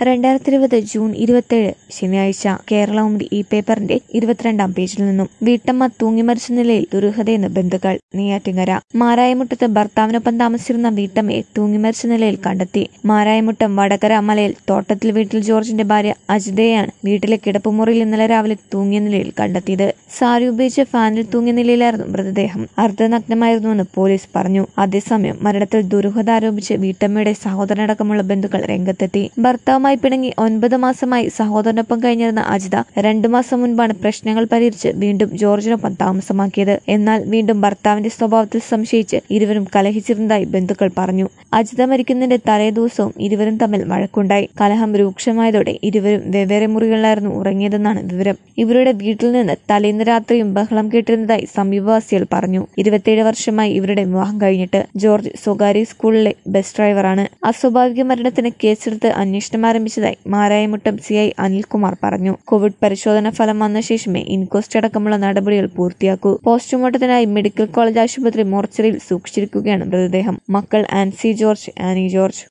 രണ്ടായിരത്തി ഇരുപത് ജൂൺ ഇരുപത്തിയേഴ് ശനിയാഴ്ച കേരളമുണ്ടി ഈ പേപ്പറിന്റെ ഇരുപത്തിരണ്ടാം പേജിൽ നിന്നും വീട്ടമ്മ തൂങ്ങിമരിച്ച നിലയിൽ ദുരൂഹതയെന്ന് ബന്ധുക്കൾ നെയ്യാറ്റിങ്കര മാരായമുട്ടത്ത് ഭർത്താവിനൊപ്പം താമസിച്ചിരുന്ന വീട്ടമ്മയെ തൂങ്ങിമരിച്ച നിലയിൽ കണ്ടെത്തി മാരായമുട്ടം വടകര മലയിൽ തോട്ടത്തിൽ വീട്ടിൽ ജോർജിന്റെ ഭാര്യ അജിതയെയാണ് വീട്ടിലെ കിടപ്പുമുറിയിൽ ഇന്നലെ രാവിലെ തൂങ്ങിയ നിലയിൽ കണ്ടെത്തിയത് സാരി ഉപയോഗിച്ച് ഫാനിൽ തൂങ്ങിയ നിലയിലായിരുന്നു മൃതദേഹം അർദ്ധനഗ്നമായിരുന്നുവെന്ന് പോലീസ് പറഞ്ഞു അതേസമയം മരണത്തിൽ ദുരൂഹത ആരോപിച്ച് വീട്ടമ്മയുടെ സഹോദരനടക്കമുള്ള ബന്ധുക്കൾ രംഗത്തെത്തി ഭർത്താവുമായി പിണങ്ങി ഒൻപത് മാസമായി സഹോദരനൊപ്പം കഴിഞ്ഞിരുന്ന അജിത രണ്ടു മാസം മുൻപാണ് പ്രശ്നങ്ങൾ പരിഹരിച്ച് വീണ്ടും ജോർജിനൊപ്പം താമസമാക്കിയത് എന്നാൽ വീണ്ടും ഭർത്താവിന്റെ സ്വഭാവത്തിൽ സംശയിച്ച് ഇരുവരും കലഹിച്ചിരുന്നതായി ബന്ധുക്കൾ പറഞ്ഞു അജിത മരിക്കുന്നതിന്റെ തലേദിവസവും ഇരുവരും തമ്മിൽ വഴക്കുണ്ടായി കലഹം രൂക്ഷമായതോടെ ഇരുവരും വെവ്വേറെ മുറികളിലായിരുന്നു ഉറങ്ങിയതെന്നാണ് വിവരം ഇവരുടെ വീട്ടിൽ നിന്ന് തലേന്ന് രാത്രിയും ബഹളം കേട്ടിരുന്നതായി സമീപവാസികൾ പറഞ്ഞു ഇരുപത്തിയേഴ് വർഷമായി ഇവരുടെ വിവാഹം കഴിഞ്ഞിട്ട് ജോർജ് സ്വകാര്യ സ്കൂളിലെ ബസ് ഡ്രൈവറാണ് അസ്വാഭാവിക മരണത്തിന് കേസെടുത്ത് അന്വേഷണം ആരംഭിച്ചതായി മാരായമുട്ടം സി ഐ അനിൽകുമാർ പറഞ്ഞു കോവിഡ് പരിശോധന ഫലം വന്ന ശേഷമേ ഇൻക്വസ്റ്റ് അടക്കമുള്ള നടപടികൾ പൂർത്തിയാക്കൂ പോസ്റ്റ്മോർട്ടത്തിനായി മെഡിക്കൽ കോളേജ് ആശുപത്രി മോർച്ചറിയിൽ സൂക്ഷിച്ചിരിക്കുകയാണ് മൃതദേഹം മക്കൾ ആൻസി ജോർജ് ആനി ജോർജ്